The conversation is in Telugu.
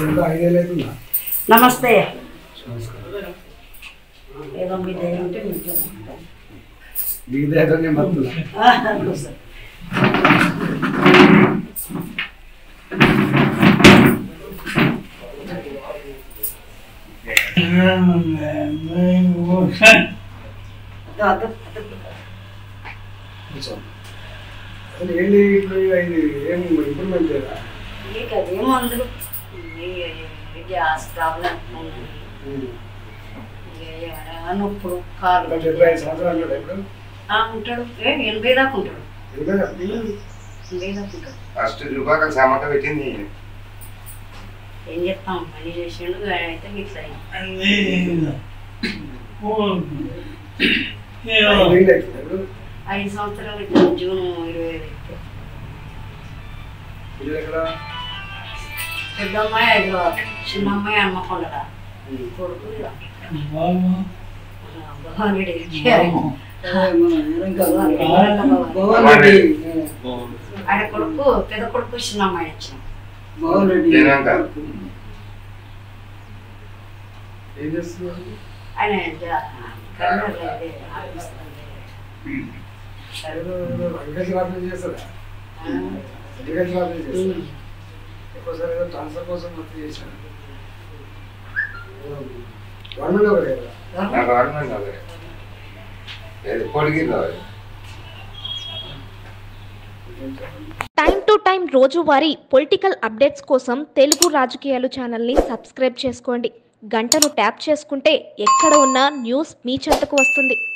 ఎంత ఐదేళ్ళు అవుతుందా నమస్తే నమస్కారం ఏదో మీ దయ ఉంటే మీతో మీ దగ్గర నేను బతుకున్నా సార్ అదో, అదో, అదో. కూర్చో అసలు ఏంటి ఇప్పుడు ఇది ఏం ఇంప్రూవ్మెంట్ లేదా మీకు అదే మందులు ఈ గ్యాస్ ప్రాబ్లం నొప్పులు కాళ్ళు ఒక డెబ్బై ఐదు సంవత్సరాలు ఉంటాడు ఇప్పుడు ఆ, ఉంటాడు ఏ ఎనభై దాకా ఉంటాడు ఎనభై దాకా పిల్లలు ఎనభై దాకా ఉంటాడు ఫస్ట్ రూపాయలు సామంట పెట్టింది ఏం చెప్తాం పని చేసిండు ఆయన అయితే మీకు అయింది ఐదేళ్ళు అవుతుంది ఇప్పుడు ఐదు సంవత్సరాలు ఇప్పుడు జూన్ ఇరవై ఐదు అయితే పిల్లలు ఎక్కడ పెద్ద అమ్మాయి హైదరాబాద్ చిన్న అమ్మాయి హన్మకొండల కొడుకు ఇక. భగవాన్ రెడ్డి ఆయన కొడుకు పెద్ద కొడుకు చిన్న అమ్మాయి వచ్చిన జనాంక ఏం చేస్తున్నారు ఆయన జ- కరీంనగర్లో అదే ఆఫీస్ ఉంది. అగ్రికల్చర్ ఆఫీస్ చేస్తారా ఆ, అగ్రికల్చర్ ఆఫీస్ చేస్తారా ఉమ్. ఎక్కువసారి ఏదో ట్రాన్స్ఫర్ కోసం మొత్తం చేశాను గవర్నమెంట్ ఒకటి కదా నా గవర్నమెంట్ అదే ఏది పొడిగి టైం టు టైం రోజువారీ పొలిటికల్ అప్డేట్స్ కోసం తెలుగు రాజకీయాలు ఛానల్ని సబ్స్క్రైబ్ చేసుకోండి గంటను ట్యాప్ చేసుకుంటే ఎక్కడ ఉన్నా న్యూస్ మీ చెంతకు వస్తుంది